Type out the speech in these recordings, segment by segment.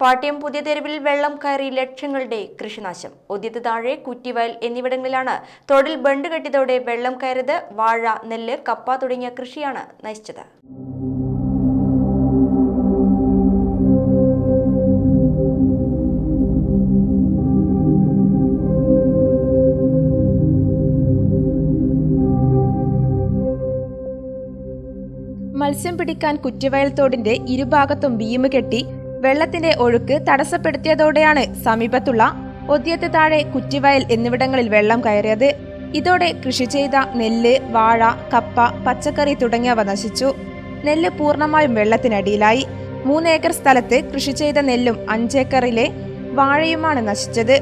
പാട്യം പുതിയ തെരുവിൽ വെള്ളം കയറി ലക്ഷങ്ങളുടെ കൃഷിനാശം ഒദ്യത്ത് താഴെ കുറ്റിവയൽ എന്നിവിടങ്ങളിലാണ് തൊടിൽ ബണ്ട് കെട്ടിയതോടെ വെള്ളം കയറിയത് വാഴ നെല്ല് കപ്പ തുടങ്ങിയ കൃഷിയാണ് നശിച്ചത് മത്സ്യം പിടിക്കാൻ കുറ്റിവയൽ തോടിന്റെ ഇരുഭാഗത്തും ബീം കെട്ടി വെള്ളത്തിന്റെ ഒഴുക്ക് തടസ്സപ്പെടുത്തിയതോടെയാണ് സമീപത്തുള്ള ഒദ്യത്ത് താഴെ കുറ്റിവയൽ എന്നിവിടങ്ങളിൽ വെള്ളം കയറിയത് ഇതോടെ കൃഷി ചെയ്ത നെല്ല് വാഴ കപ്പ പച്ചക്കറി തുടങ്ങിയവ നശിച്ചു നെല്ല് പൂർണ്ണമായും വെള്ളത്തിനടിയിലായി മൂന്നേക്കർ സ്ഥലത്ത് കൃഷി ചെയ്ത നെല്ലും അഞ്ചേക്കറിലെ വാഴയുമാണ് നശിച്ചത്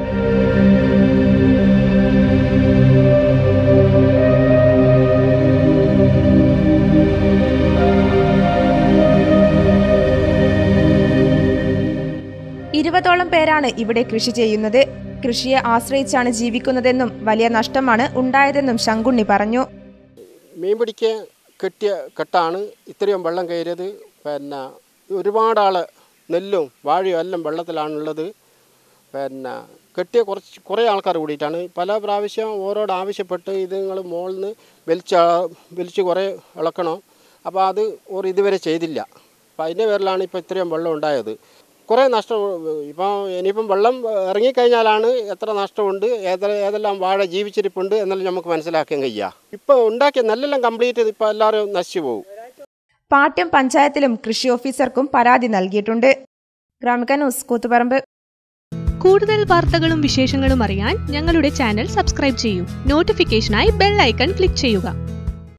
ഇരുപതോളം പേരാണ് ഇവിടെ കൃഷി ചെയ്യുന്നത് കൃഷിയെ ആശ്രയിച്ചാണ് ജീവിക്കുന്നതെന്നും വലിയ നഷ്ടമാണ് ഉണ്ടായതെന്നും ശങ്കുണ്ണി പറഞ്ഞു മീൻ പിടിക്കാൻ കെട്ടിയ കെട്ടാണ് ഇത്രയും വെള്ളം കയറിയത് പിന്നെ ഒരുപാട് ആൾ നെല്ലും വാഴയും എല്ലാം വെള്ളത്തിലാണുള്ളത് പിന്നെ കെട്ടിയ കുറച്ച് കുറേ ആൾക്കാർ കൂടിയിട്ടാണ് പല പ്രാവശ്യം ഓരോട് ആവശ്യപ്പെട്ട് ഇത് നിങ്ങൾ മുകളിൽ നിന്ന് വലിച്ച വലിച്ച് കുറേ ഇളക്കണം അപ്പോൾ അത് ഓർ ഇതുവരെ ചെയ്തില്ല അപ്പോൾ അതിൻ്റെ പേരിലാണ് ഇപ്പോൾ ഇത്രയും വെള്ളം ഉണ്ടായത് കുറേ നഷ്ടം ഇപ്പം ഇനിയിപ്പം വെള്ളം ഇറങ്ങിക്കഴിഞ്ഞാലാണ് എത്ര നഷ്ടമുണ്ട് ഏത ഏതെല്ലാം വാഴ ജീവിച്ചിരിപ്പുണ്ട് എന്നെല്ലാം നമുക്ക് മനസ്സിലാക്കാൻ കഴിയുക ഇപ്പോൾ ഉണ്ടാക്കിയ നെല്ലെല്ലാം കംപ്ലീറ്റ് ഇപ്പോൾ എല്ലാവരും നശിച്ചു പോകും പാട്യം പഞ്ചായത്തിലും കൃഷി ഓഫീസർക്കും പരാതി നൽകിയിട്ടുണ്ട് ഗ്രാമിക ന്യൂസ് കൂത്തുപറമ്പ് കൂടുതൽ വാർത്തകളും വിശേഷങ്ങളും അറിയാൻ ഞങ്ങളുടെ ചാനൽ സബ്സ്ക്രൈബ് ചെയ്യൂ നോട്ടിഫിക്കേഷനായി ബെൽ ഐക്കൺ ക്ലിക്ക് ചെയ്യുക